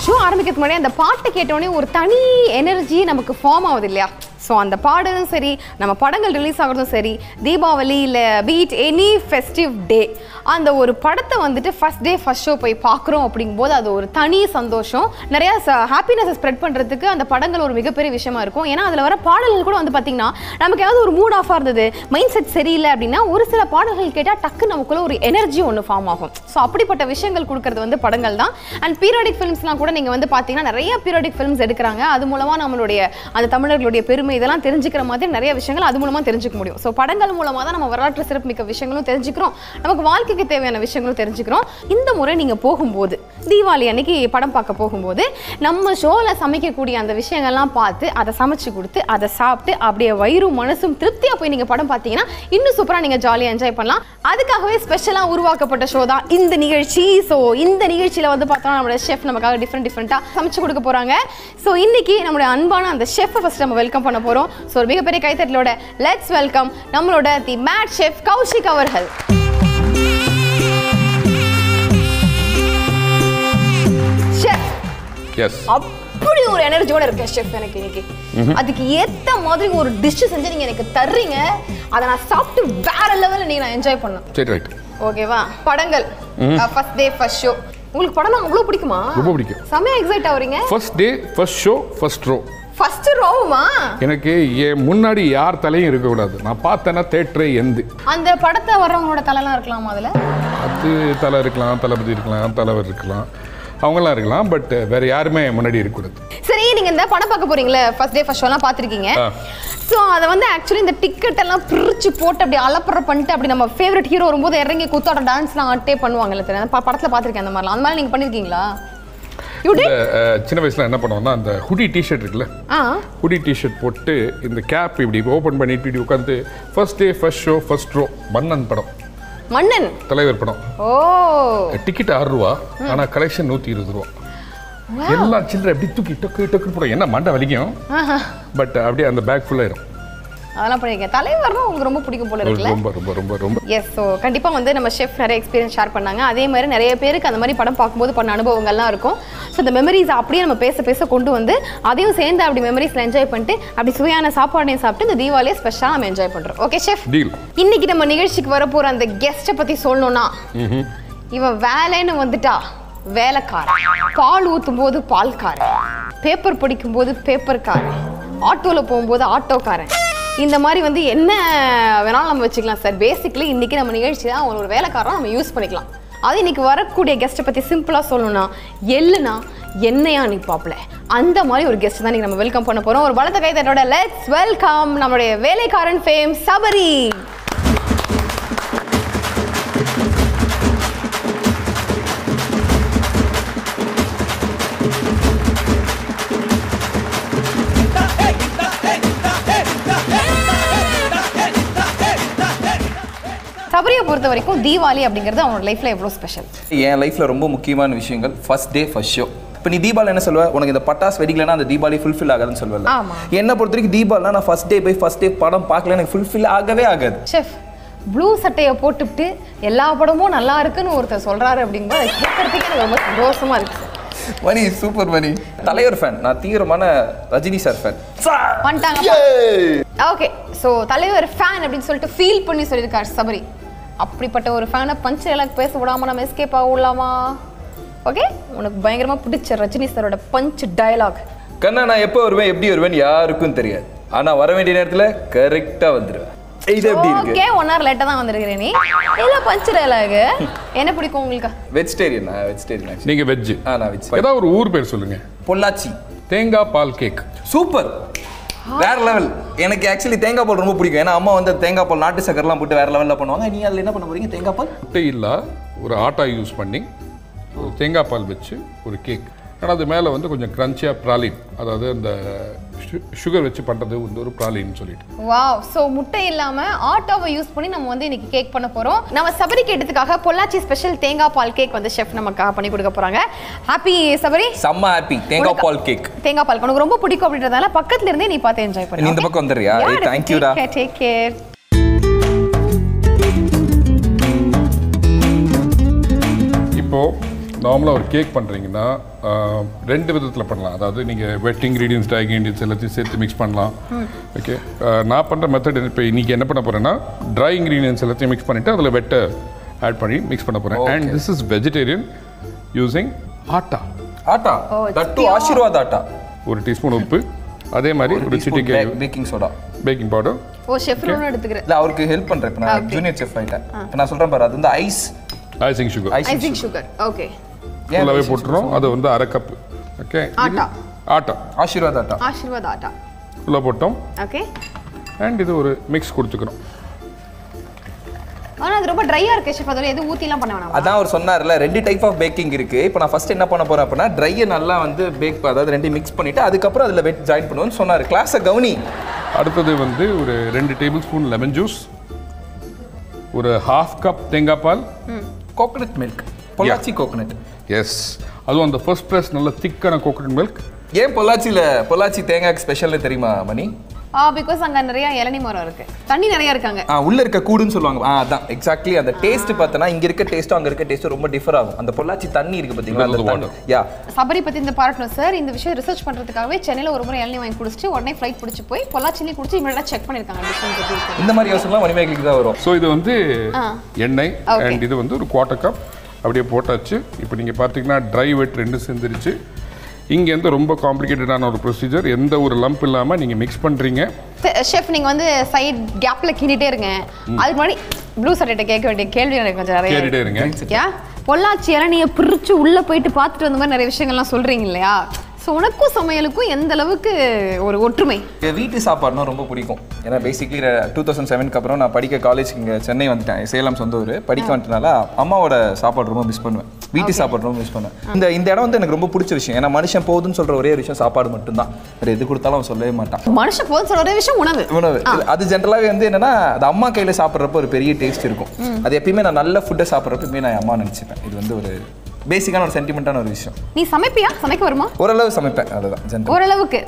Show ஆரம்பிக்கிறதுக்கு முன்னாடி அந்த பாட்டு கேட்டோடனே ஒரு தனி எனர்ஜி நமக்கு ஃபார்ம் ஆகுது இல்லையா ஸோ அந்த பாடலும் சரி நம்ம படங்கள் ரிலீஸ் ஆகிறதும் சரி தீபாவளி இல்லை பீட் எனி ஃபெஸ்டிவ் டே அந்த ஒரு படத்தை வந்துட்டு ஃபஸ்ட் டே ஃபஸ்ட் ஷோ போய் பார்க்குறோம் அப்படிங்கும்போது அது ஒரு தனி சந்தோஷம் நிறையா ஹாப்பினஸை ஸ்ப்ரெட் பண்ணுறதுக்கு அந்த படங்கள் ஒரு மிகப்பெரிய விஷயமா இருக்கும் ஏன்னா அதில் வர பாடல்கள் கூட வந்து பார்த்திங்கன்னா நமக்கு ஏதாவது ஒரு மூட் ஆஃபாக இருந்தது மைண்ட் செட் சரியில்லை அப்படின்னா ஒரு சில பாடல்கள் கேட்டால் டக்கு நமக்குள்ள ஒரு எனர்ஜி ஒன்று ஃபார்ம் ஆகும் ஸோ அப்படிப்பட்ட விஷயங்கள் கொடுக்கறது வந்து படங்கள் தான் அண்ட் பீரியாடிக் ஃபிலிம்ஸ்லாம் கூட நீங்கள் வந்து பார்த்தீங்கன்னா நிறைய பீரியாடிக் ஃபிலிம்ஸ் எடுக்கிறாங்க அது மூலமாக நம்மளுடைய அந்த தமிழர்களுடைய பெருமை இதெல்லாம் தெரிஞ்சுக்கிற மாதிரி நிறைய விஷயங்கள் அது மூலமாக தெரிஞ்சுக்க முடியும் ஸோ படங்கள் மூலமாக தான் நம்ம வரலாற்று சிறப்புமிக்க விஷயங்களும் தெரிஞ்சுக்கிறோம் நமக்கு வாழ்க்கைக்கு தேவையான விஷயங்களும் தெரிஞ்சுக்கிறோம் இந்த முறை நீங்கள் போகும்போது தீபாவளி அன்னைக்கு படம் பார்க்க போகும்போது நம்ம ஷோவில் சமைக்கக்கூடிய அந்த விஷயங்கள்லாம் பார்த்து அதை சமைச்சு கொடுத்து அதை சாப்பிட்டு அப்படியே வயிறும் மனசும் திருப்தியாக போய் நீங்கள் படம் பார்த்தீங்கன்னா இன்னும் சூப்பராக நீங்கள் ஜாலியாக என்ஜாய் பண்ணலாம் அதுக்காகவே ஸ்பெஷலாக உருவாக்கப்பட்ட ஷோ தான் இந்த நிகழ்ச்சி ஸோ இந்த நிகழ்ச்சியில் வந்து பார்த்தோம்னா நம்மளோட ஷெஃப் நமக்காக டிஃப்ரெண்ட் டிஃப்ரெண்ட்டாக சமைச்சு கொடுக்க போகிறாங்க ஸோ இன்னைக்கு நம்மளுடைய அன்பான அந்த ஷெஃப்பை ஃபஸ்ட் நம்ம வெல்கம் பண்ண போகிறோம் ஸோ ஒரு மிகப்பெரிய கைத்தட்டலோட லெட்ஸ் வெல்கம் நம்மளோட தி மேட் ஷெஃப் கௌஷிக் அவர்கள் ஷெஃப் எஸ் அப்படி ஒரு எனர்ஜியோட இருக்கேன் ஷெஃப் எனக்கு இன்னைக்கு அதுக்கு ஏத்த மாதிரி ஒரு டிஷ் செஞ்சு நீங்க எனக்கு தர்றீங்க அதை நான் சாப்பிட்டு வேற லெவல்ல நீங்க நான் என்ஜாய் பண்ணேன் சரி ரைட் ஓகேவா படங்கள் ஃபர்ஸ்ட் டே ஃபர்ஸ்ட் ஷோ உங்களுக்கு படம் அவ்வளோ பிடிக்குமா ரொம்ப பிடிக்கும். செமையா எக்ஸைட் ஆகுறீங்க first day first show first row first ரோவுமா எனக்கு என் முன்னாடி யார் தலையும் இருக்கக்கூடாது நான் பார்த்தேன்னா தேட்டரே எந்து அந்த படத்தை வர்றவங்களோட தலைலாம் இருக்கலாமா அதுல அது தலை இருக்கலாம் தளபதி இருக்கலாம் தலைவர் இருக்கலாம் அவங்களாம் இருக்கலாம் பட் வேற யாருமே என் முன்னாடி இருக்கக்கூடாது சரி நீங்க இந்த படம் பார்க்க போறீங்களே ஃபர்ஸ்ட் டே ஃபர்ஸ்ட் ஷோலாம் பார்த்துருக்கீங்க ஆ. ஸோ அதை வந்து ஆக்சுவலி இந்த டிக்கெட் எல்லாம் பிரிச்சு போட்டு அப்படி அலப்பற பண்ணிட்டு அப்படி நம்ம ஃபேவரட் ஹீரோ வரும்போது இறங்கி குத்தாட டான்ஸ்லாம் ஆட்டே பண்ணுவாங்கல்ல தெரியும் அந்த ப- படத்துல பார்த்துருக்கேன் அந்த மாதிரிலாம் அந்த மாதிரி நீங்க பண்ணிருக்கீங்களா யூ இந்த அஹ், சின்ன வயசுல என்ன பண்ணுவோம்னா அந்த ஹுடி டிஷர்ட் இருக்குல்ல ஆ ஹுடி டிஷர்ட் போட்டு இந்த கேப் இப்படி ஓப்பன் பண்ணிட்டு இப்படி உட்காந்து first day first show first row Mannan படம் மன்னன் தலைவர் படம் ஓ டிக்கெட் ஆறு ரூபா ஆனா கலெக்ஷன் நூற்றி இருபது ரூபா எல்லாம் சில்லறை எப்படி தூக்கி டொக்கு டொக்கு போடும் என்ன மண்டை வலிக்கும் ஆஹா. பட் அப்படியே அந்த பேக் ஃபுல்லாயிரும் அதெல்லாம் பண்ணிருக்கேன் தலைவர்னா உங்களுக்கு ரொம்ப பிடிக்கும் போல இருக்குல்ல ரொம்ப ரொம்ப ரொம்ப ரொம்ப எஸ் ஸோ கண்டிப்பாக வந்து நம்ம ஷெஃப் நிறைய எக்ஸ்பீரியன்ஸ் ஷேர் பண்ணாங்க அதே மாதிரி நிறைய பேருக்கு அந்த மாதிரி படம் பார்க்கும்போது பண்ண அனுபவங்கள்லாம் இருக்கும் ஸோ இந்த மெமரிஸ் அப்படியே நம்ம பேச பேச கொண்டு வந்து அதையும் சேர்ந்து அப்படி மெமரிஸில் என்ஜாய் பண்ணிட்டு அப்படி சுவையான சாப்பாடையும் சாப்பிட்டு இந்த தீபாவளியை ஸ்பெஷலாக நம்ம என்ஜாய் பண்ணுறோம் ஓகே ஷெஃப் டீல் இன்னைக்கு நம்ம நிகழ்ச்சிக்கு வர போகிற அந்த கெஸ்ட்டை பற்றி சொல்லணும்னா இவன் வேலைன்னு வந்துட்டா வேலைக்காரன் பால் ஊற்றும் போது பால்காரன் பேப்பர் படிக்கும்போது பேப்பர்காரன் ஆட்டோவில் போகும்போது ஆட்டோக்காரன் இந்த மாதிரி வந்து என்ன வேணாலும் நம்ம வச்சுக்கலாம் சார் பேசிக்கலி இன்னைக்கு நம்ம நிகழ்ச்சியில் அவன் ஒரு வேலைக்காரன் நம்ம யூஸ் பண்ணிக்கலாம் அது இன்னைக்கு வரக்கூடிய கெஸ்ட்டை பற்றி சிம்பிளாக சொல்லணும்னா எள்ளுனா என்னையா நிப்பாப்ல அந்த மாதிரி ஒரு கெஸ்ட் தான் இன்னைக்கு நம்ம வெல்கம் பண்ண போகிறோம் ஒரு பலத்த கைத்தட்டோட லெட்ஸ் வெல்கம் நம்மளுடைய வேலைக்காரன் ஃபேம் சபரி சபரியை பொறுத்த வரைக்கும் தீபாவளி அப்படிங்கிறது அவனோட லைஃப்ல எவ்வளோ ஸ்பெஷல் என் லைஃப்பில் ரொம்ப முக்கியமான விஷயங்கள் ஃபர்ஸ்ட் டே ஃபர்ஸ்ட் ஷோ இப்போ நீ தீபாவளி என்ன சொல்லுவ உனக்கு இந்த பட்டாஸ் வெடிக்கலன்னா அந்த தீபாவளி ஃபுல்ஃபில் ஆகாதுன்னு சொல்லுவல ஆமா. என்னை பொறுத்த வரைக்கும் தீபாவளினா நான் ஃபர்ஸ்ட் டே போய் ஃபர்ஸ்ட் டே படம் பார்க்கல எனக்கு ஃபுல்ஃபில் ஆகவே ஆகாது ஷெஃப் ப்ளூ சட்டையை போட்டுவிட்டு எல்லா படமும் நல்லா இருக்குன்னு ஒருத்தர் சொல்றாரு அப்படிங்கும்போது அதை கேட்கறதுக்கு எனக்கு ரொம்ப சந்தோஷமா இருக்கு சார் மணி சூப்பர் மணி தலைவர் ஃபேன் நான் தீவிரமான ரஜினி சார் ஃபேன் வந்துட்டாங்க ஓகே ஸோ தலைவர் ஃபேன் அப்படின்னு சொல்லிட்டு ஃபீல் பண்ணி சொல்லியிருக்காரு சபரி அப்படிப்பட்ட ஒரு ஃபேனை பஞ்ச் எல்லாம் பேச விடாம நம்ம எஸ்கேப் ஆக விடலாமா ஓகே உனக்கு பயங்கரமா பிடிச்ச ரஜினி சாரோட பஞ்ச் டயலாக் கண்ணா நான் எப்போ வருவேன் எப்படி வருவேன் யாருக்கும் தெரியாது ஆனா வர வேண்டிய நேரத்துல கரெக்டா வந்துடுவேன் இது எப்படி இருக்கு ஓகே ஒன் ஹவர் லேட்டாக தான் வந்திருக்கிறேன் நீ இல்ல பஞ்ச் டயலாக் என்ன பிடிக்கும் உங்களுக்கு வெஜிடேரியன் வெஜிடேரியன் நீங்க வெஜ் ஆ நான் வெஜ் ஏதாவது ஒரு ஊர் பேர் சொல்லுங்க பொள்ளாச்சி தேங்காய் பால் கேக் சூப்பர் வேற லெவல் எனக்கு ஆக்சுவலி தேங்காய் பால் ரொம்ப பிடிக்கும் ஏன்னா அம்மா வந்து தேங்காய் பால் நாட்டு சக்கரெல்லாம் போட்டு வேற லெவல்ல பண்ணுவாங்க நீ அதில் என்ன பண்ண போறீங்க தேங்காய் பால் முட்டை இல்லா ஒரு ஆட்டா யூஸ் பண்ணி ஒரு தேங்காய் பால் வச்சு ஒரு கேக் ஆனால் அது மேலே வந்து கொஞ்சம் க்ரன்ச்சியாக ப்ராலின் அதாவது அந்த சுகர் வச்சு பண்ணுறது வந்து ஒரு ப்ராலின்னு சொல்லிட்டு வாவ் ஸோ முட்டை இல்லாம ஆட்டோவை யூஸ் பண்ணி நம்ம வந்து இன்னைக்கு கேக் பண்ண போறோம் நம்ம சபரி கேட்டதுக்காக பொள்ளாச்சி ஸ்பெஷல் தேங்காய் பால் கேக் வந்து ஷெஃப் நமக்காக பண்ணி கொடுக்க போறாங்க ஹாப்பி சபரி செம்ம ஹாப்பி தேங்காய் பால் கேக் தேங்காய் பால் உனக்கு ரொம்ப பிடிக்கும் அப்படின்றதால பக்கத்துல இருந்தே நீ பார்த்து என்ஜாய் பண்ணு நீ இந்த பக்கம் வந்துடுறியா? ஏய், thank you டா. டேக் கேர் இப்போ நார்மலாக ஒரு கேக் பண்ணுறீங்கன்னா ரெண்டு விதத்தில் பண்ணலாம் அதாவது நீங்கள் வெட் இன்க்ரீடியன்ஸ் ட்ரை இன்க்ரீடியன்ஸ் எல்லாத்தையும் சேர்த்து மிக்ஸ் பண்ணலாம் ஓகே நான் பண்ணுற மெத்தட் இப்போ இன்றைக்கி என்ன பண்ண போகிறேன்னா ட்ரை இன்க்ரீடியன்ஸ் எல்லாத்தையும் மிக்ஸ் பண்ணிவிட்டு அதில் வெட்டை ஆட் பண்ணி மிக்ஸ் பண்ண போகிறேன் and this is vegetarian using atta atta Oh, it's தட்டு pure. ஆசீர்வாத் ஆட்டா ஒரு டீஸ்பூன் உப்பு அதே மாதிரி ஒரு சிட்டிக்கை baking soda baking powder oh chef ஒன்று எடுத்துக்கிறேன் இல்ல அவருக்கு ஹெல்ப் பண்றேன் இப்போ நான் Okay. ஜூனியர் செஃப் ஆயிட்டேன் இப்போ நான் சொல்றேன் பாரு அது வந்து ice icing sugar ice icing sugar okay ஃபுல்லாகவே போட்டுரும் அது வந்து அரை கப்பு ஓகே ஆட்டா. ஆட்டா ஆசீர்வாத் ஆட்டா ஆசீர்வாத் ஆட்டா ஃபுல்லாக போட்டோம் ஓகே அண்ட் இது ஒரு மிக்ஸ் கொடுத்துக்கிறோம் ஆனா அது ரொம்ப ட்ரையா இருக்கு ஷெஃப் அதில் எதுவும் ஊத்திலாம் பண்ண வேணாம் அதான் அவர் சொன்னார்ல ரெண்டு டைப் ஆஃப் பேக்கிங் இருக்கு இப்போ நான் ஃபர்ஸ்ட் என்ன பண்ண போறேன் அப்படின்னா ட்ரையை நல்லா வந்து பேக் அதாவது ரெண்டையும் மிக்ஸ் பண்ணிட்டு அதுக்கப்புறம் அதில் வெட் ஜாயின் பண்ணுவோம்னு சொன்னார் கிளாஸை கவுனி அடுத்தது வந்து ஒரு ரெண்டு டேபிள் ஸ்பூன் லெமன் ஜூஸ் ஒரு ஹாஃப் கப் தேங்காய் பால் coconut milk Pollachi coconut yes அதுவும் அந்த ஃபர்ஸ்ட் ப்ரெஸ் நல்ல திக்கான கோகனட் மில்க் ஏன் பொள்ளாச்சியில் பொள்ளாச்சி தேங்காய்க்கு ஸ்பெஷல்னு தெரியுமா மணி ஆ பிகாஸ் அங்க நிறைய இளநீ மரம் இருக்கு தண்ணி நிறைய இருக்காங்க ஆ உள்ள இருக்க கூடுன்னு சொல்லுவாங்க ஆ அதான் எக்ஸாக்ட்லி அந்த டேஸ்ட் பார்த்தனா இங்க இருக்க டேஸ்ட்டும் அங்க இருக்க டேஸ்ட்டும் ரொம்ப டிஃபர் ஆகும் அந்த பொள்ளாச்சி தண்ணி இருக்கு பாத்தீங்களா அந்த Because of தண்ணி the யா சபரி பத்தி இந்த பாராட்டணும் சார் இந்த விஷயம் ரிசர்ச் பண்றதுக்காகவே சென்னையில ஒரு முறை இளநீ வாங்கி குடிச்சிட்டு உடனே ஃப்ளைட் பிடிச்சி போய் பொள்ளாச்சிலே குடிச்சு இமீடியட்டா செக் பண்ணிருக்காங்க டிஃபரன்ஸ் எப்படி இருக்கு இந்த மாதிரி யோசனைலாம் மணிமேகலுக்கு தான் வரும் ஸோ இது வந்து ஆ. எண்ணெய் Okay. அண்ட் இது வந்து ஒரு குவார்ட்டர் கப் அப்படியே போட்டாச்சு இப்போ நீங்கள் பார்த்தீங்கன்னா ட்ரை வெட் ரெண்டு சேர்ந்துருச்சு இங்கேருந்து ரொம்ப காம்ப்ளிகேட்டடான ஒரு ப்ரொசீஜர் எந்த ஒரு லம்ப் இல்லாமல் நீங்கள் மிக்ஸ் பண்ணுறீங்க ஷெஃப் நீங்க வந்து சைட் கேப்ல கிண்டிட்டே இருங்க அதுக்கு முன்னாடி ப்ளூ சர்ட்டிட்ட கேட்க வேண்டிய கேள்வி எனக்கு கொஞ்சம் நிறைய கேட்டுட்டே இருக்கு. இருங்க யா பொள்ளாச்சி இளநியை பிரிச்சு உள்ள போயிட்டு பார்த்துட்டு வந்த மாதிரி நிறைய விஷயங்கள்லாம் சொல்றீங்க இல்லையா ஸோ உனக்கும் சமையலுக்கும் எந்த அளவுக்கு ஒரு ஒற்றுமை எனக்கு வீட்டு சாப்பாடுனா ரொம்ப பிடிக்கும் ஏன்னா பேசிக்லி டூ தௌசண்ட் செவனுக்கு அப்புறம் நான் படிக்க காலேஜ் இங்கே சென்னை வந்துட்டேன் சேலம் சொந்த ஊர் படிக்க வந்துட்டனால அம்மாவோட சாப்பாடு ரொம்ப மிஸ் பண்ணுவேன் வீட்டு சாப்பாடு ரொம்ப மிஸ் பண்ணுவேன் இந்த இந்த இடம் வந்து எனக்கு ரொம்ப பிடிச்ச விஷயம் ஏன்னா மனுஷன் போகுதுன்னு சொல்ற ஒரே ஒரு விஷயம் சாப்பாடு மட்டும்தான் வேற எது கொடுத்தாலும் அவன் சொல்லவே மாட்டான் மனுஷன் போது சொல்ற ஒரே விஷயம் உணவு உணவு இல்ல, அது ஜென்ரலாகவே வந்து என்னன்னா அது அம்மா கையில சாப்பிட்றப்ப ஒரு பெரிய டேஸ்ட் இருக்கும் அது எப்பயுமே நான் நல்ல ஃபுட்டை சாப்பிட்றப்ப எப்பயுமே நான் என் அம்மா நினச்சிப்பேன் இது வந்து ஒரு பேசிக்கான ஒரு சென்டிமெண்ட்டான ஒரு விஷயம் நீ சமைப்பியா சமைக்க வருமா ஓரளவு சமைப்பேன் அதுதான் ஜென்ரல் ஓரளவுக்கு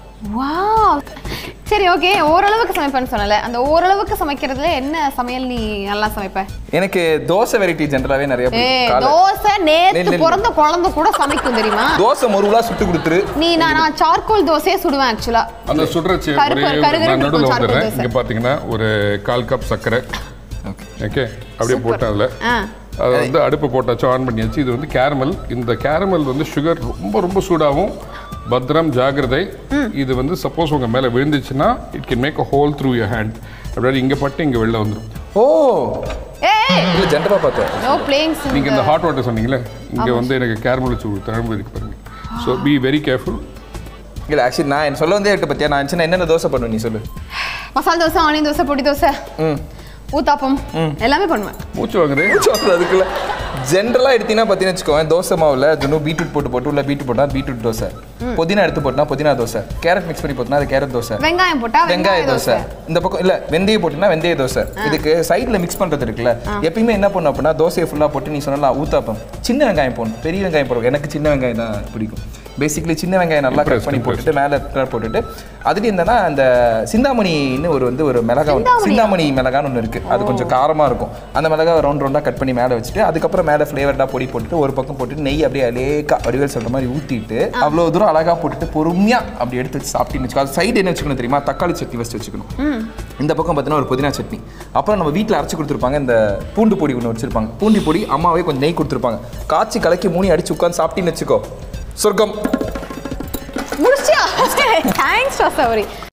வாவ் சரி ஓகே ஓரளவுக்கு சமைப்பேன்னு சொன்னல அந்த ஓரளவுக்கு சமைக்கிறதுல என்ன சமையல் நீ நல்லா சமைப்ப எனக்கு தோசை வெரைட்டி ஜென்ரலாகவே நிறைய ஏ பிடிக்கும் காலை- தோசை நேத்து நெல் நெல். பிறந்த குழந்தை கூட சமைக்கும் தெரியுமா தோசை முருகலா சுட்டு கொடுத்துரு நீ நான் நான் சார்கோல் தோசையே சுடுவேன் ஆக்சுவலா அந்த சுடுறச்சி கருப்பு- ஒரே கருகருன்னு நான் நடுவில் இருக்கும் சார்கோல் வந்துடுறேன் தோசை. இங்கே பார்த்தீங்கன்னா ஒரு கால் கப் சர்க்கரை ஓகே அப்படியே போட்டேன் அதில் ஆ அதை வந்து அடுப்பு போட்டாச்சு ஆன் பண்ணியாச்சு இது வந்து கேரமல் இந்த கேரமல் வந்து சுகர் ரொம்ப ரொம்ப சூடாகும் பத்திரம் ஜாகிரதை இது வந்து சப்போஸ் உங்கள் மேலே விழுந்துச்சுன்னா it can make a hole through your hand அப்படியே இங்கே பட்டு இங்கே வெளில வந்துடும் ஓ ஏய் இல்லை ஜென்ரலாக பார்த்தேன் நோ பிளேயிங் நீங்கள் இந்த ஹாட் வாட்டர் சொன்னீங்களே இங்கே வந்து எனக்கு கேரமல் வச்சு தழும்பு இருக்கு பாருங்க ஸோ பி வெரி கேர்ஃபுல் இல்லை ஆக்சுவலி நான் என்ன சொல்ல வந்தே இருக்கு பத்தியா நான் சின்ன என்னென்ன தோசை பண்ணுவேன் நீ சொல்லு மசாலா தோசை ஆனியன் தோசை பொடி தோசை ம் ஊத்தாப்பம் எல்லாமே பண்ணுவேன் மூச்சு வாங்குறேன் சொல்றது அதுக்குள்ள ஜென்ரலாக எடுத்தீங்கன்னா பார்த்தீங்கன்னு வச்சுக்கோங்க தோசை மாவில் தினம் பீட்ரூட் போட்டு போட்டு உள்ள பீட்ரூட் போட்டால் பீட்ரூட் தோசை புதினா எடுத்து போட்டுனா புதினா தோசை கேரட் மிக்ஸ் பண்ணி போட்டுனா அது கேரட் தோசை வெங்காயம் போட்டா வெங்காய தோசை இந்த பக்கம் இல்ல வெந்தயம் போட்டுனா வெந்தய தோசை இதுக்கு சைடுல மிக்ஸ் பண்றது இருக்குல்ல எப்பயுமே என்ன பண்ணும் அப்படின்னா தோசையை ஃபுல்லா போட்டு நீ சொன்னலாம் ஊத்தாப்பம் சின்ன வெங்காயம் போடணும் பெரிய வெங்காயம் போடுவோம் எனக்கு சின்ன வெங்காயம் தான் பிடிக்கும் பேசிக்கலி சின்ன வெங்காயம் நல்லா கட் Impressed, பண்ணி impressed. போட்டுட்டு மேலே pepper போட்டுட்டு அதுலேயும் என்னன்னா அந்த சிந்தாமணின்னு ஒரு வந்து ஒரு மிளகா ஒண்ணு- சிந்தாமணியா? சிந்தாமணி மிளகான்னு ஒன்று இருக்கு அது கொஞ்சம் காரமா இருக்கும் அந்த மிளகா ரவுண்ட் ரவுண்டா கட் பண்ணி மேலே வச்சுட்டு அதுக்கப்புறம் மேலே ஃப்ளேவர்டா பொடி போட்டுட்டு ஒரு பக்கம் போட்டுட்டு நெய் அப்படியே அலேக்கா வடிவேல் சொல்ற மாதிரி ஊத்திட்டு அவ்வளோ தூரம் அழகா போட்டுட்டு பொறுமையா அப்படி எடுத்து வச்சு சாப்பிட்டீங்கன்னு வச்சுக்கோ அது சைடு என்ன வச்சுக்கணும் தெரியுமா தக்காளி சட்னி ஃபஸ்ட் வச்சுக்கணும் இந்த பக்கம் பார்த்தீங்கன்னா ஒரு புதினா சட்னி அப்புறம் நம்ம வீட்டில் அரைச்சி கொடுத்துருப்பாங்க இந்த பூண்டு பொடி ஒன்று வச்சிருப்பாங்க பூண்டி பொடி அம்மாவே கொஞ்சம் நெய் கொடுத்துருப்பாங்க காய்ச்சி கலக்கி மூணி அடிச்சு உட்காந்து சாப்பிட்டீங்கன்னு வச்சுக்கோ சொர்க்கம் முடிச்சியா தேங்க்ஸ் சவரி